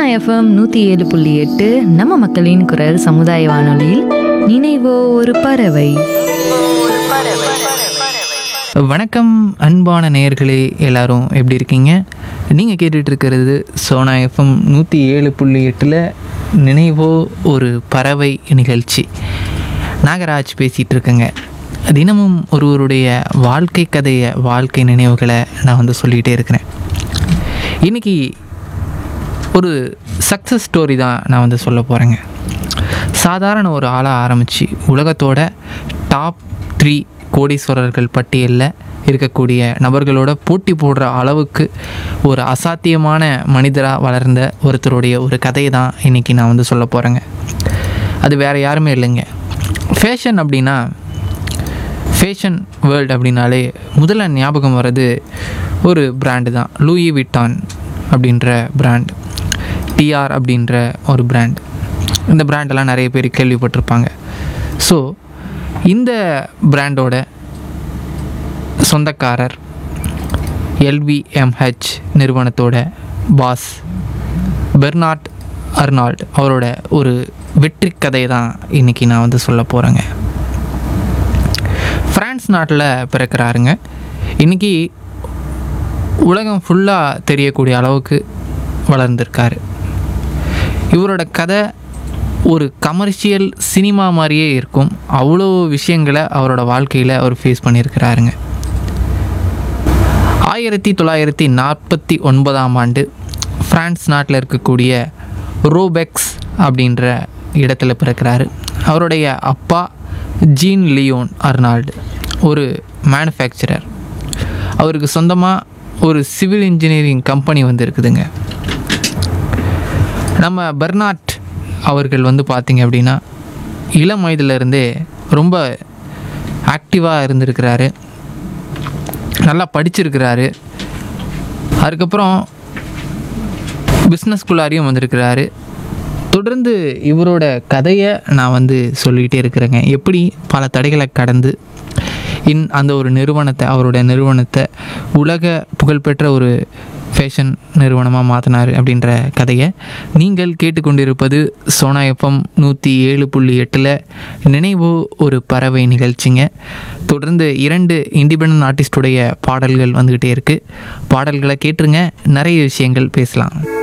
FM நூற்றி ஏழு புள்ளி எட்டு நம்ம மக்களின் குரல் சமுதாய வானொலியில் நினைவோ ஒரு பறவை வணக்கம் அன்பான நேயர்களே எல்லாரும் எப்படி இருக்கீங்க நீங்கள் கேட்டுட்டு இருக்கிறது சோனா எஃப்எம் நூற்றி ஏழு புள்ளி எட்டில் நினைவோ ஒரு பறவை நிகழ்ச்சி நாகராஜ் பேசிகிட்டு இருக்கேங்க தினமும் ஒருவருடைய வாழ்க்கை கதையை வாழ்க்கை நினைவுகளை நான் வந்து சொல்லிகிட்டே இருக்கிறேன் இன்றைக்கி ஒரு சக்ஸஸ் ஸ்டோரி தான் நான் வந்து சொல்ல போகிறேங்க சாதாரண ஒரு ஆளாக ஆரம்பித்து உலகத்தோட டாப் த்ரீ கோடீஸ்வரர்கள் பட்டியலில் இருக்கக்கூடிய நபர்களோட போட்டி போடுற அளவுக்கு ஒரு அசாத்தியமான மனிதராக வளர்ந்த ஒருத்தருடைய ஒரு கதையை தான் இன்றைக்கி நான் வந்து சொல்ல போகிறேங்க அது வேறு யாருமே இல்லைங்க ஃபேஷன் அப்படின்னா ஃபேஷன் வேர்ல்டு அப்படின்னாலே முதல்ல ஞாபகம் வர்றது ஒரு பிராண்டு தான் லூயி விட்டான் அப்படின்ற பிராண்ட் டிஆர் அப்படின்ற ஒரு பிராண்ட் இந்த பிராண்டெல்லாம் நிறைய பேர் கேள்விப்பட்டிருப்பாங்க ஸோ இந்த பிராண்டோட சொந்தக்காரர் எல்விஎம்ஹெச் நிறுவனத்தோட பாஸ் பெர்னார்ட் அர்னால்ட் அவரோட ஒரு வெற்றி கதை தான் இன்றைக்கி நான் வந்து சொல்ல போகிறேங்க ஃப்ரான்ஸ் நாட்டில் பிறக்கிறாருங்க இன்றைக்கி உலகம் ஃபுல்லாக தெரியக்கூடிய அளவுக்கு வளர்ந்துருக்காரு இவரோட கதை ஒரு கமர்ஷியல் சினிமா மாதிரியே இருக்கும் அவ்வளோ விஷயங்களை அவரோட வாழ்க்கையில் அவர் ஃபேஸ் பண்ணியிருக்கிறாருங்க ஆயிரத்தி தொள்ளாயிரத்தி நாற்பத்தி ஒன்பதாம் ஆண்டு ஃப்ரான்ஸ் நாட்டில் இருக்கக்கூடிய ரோபெக்ஸ் அப்படின்ற இடத்துல பிறக்கிறாரு அவருடைய அப்பா ஜீன் லியோன் அர்னால்டு ஒரு மேனுஃபேக்சரர் அவருக்கு சொந்தமாக ஒரு சிவில் இன்ஜினியரிங் கம்பெனி வந்து இருக்குதுங்க நம்ம பெர்னாட் அவர்கள் வந்து பார்த்திங்க அப்படின்னா இளம் வயதிலிருந்தே ரொம்ப ஆக்டிவாக இருந்திருக்கிறாரு நல்லா படிச்சிருக்கிறாரு அதுக்கப்புறம் பிஸ்னஸ்குள்ளாரையும் வந்திருக்கிறாரு தொடர்ந்து இவரோட கதையை நான் வந்து சொல்லிகிட்டே இருக்கிறேங்க எப்படி பல தடைகளை கடந்து இன் அந்த ஒரு நிறுவனத்தை அவரோட நிறுவனத்தை உலக புகழ்பெற்ற ஒரு ஃபேஷன் நிறுவனமாக மாற்றினார் அப்படின்ற கதையை நீங்கள் கேட்டுக்கொண்டிருப்பது சோனா எஃப்எம் நூற்றி ஏழு புள்ளி எட்டில் நினைவு ஒரு பறவை நிகழ்ச்சிங்க தொடர்ந்து இரண்டு இண்டிபெண்ட் ஆர்டிஸ்டுடைய பாடல்கள் வந்துக்கிட்டே இருக்குது பாடல்களை கேட்டுருங்க நிறைய விஷயங்கள் பேசலாம்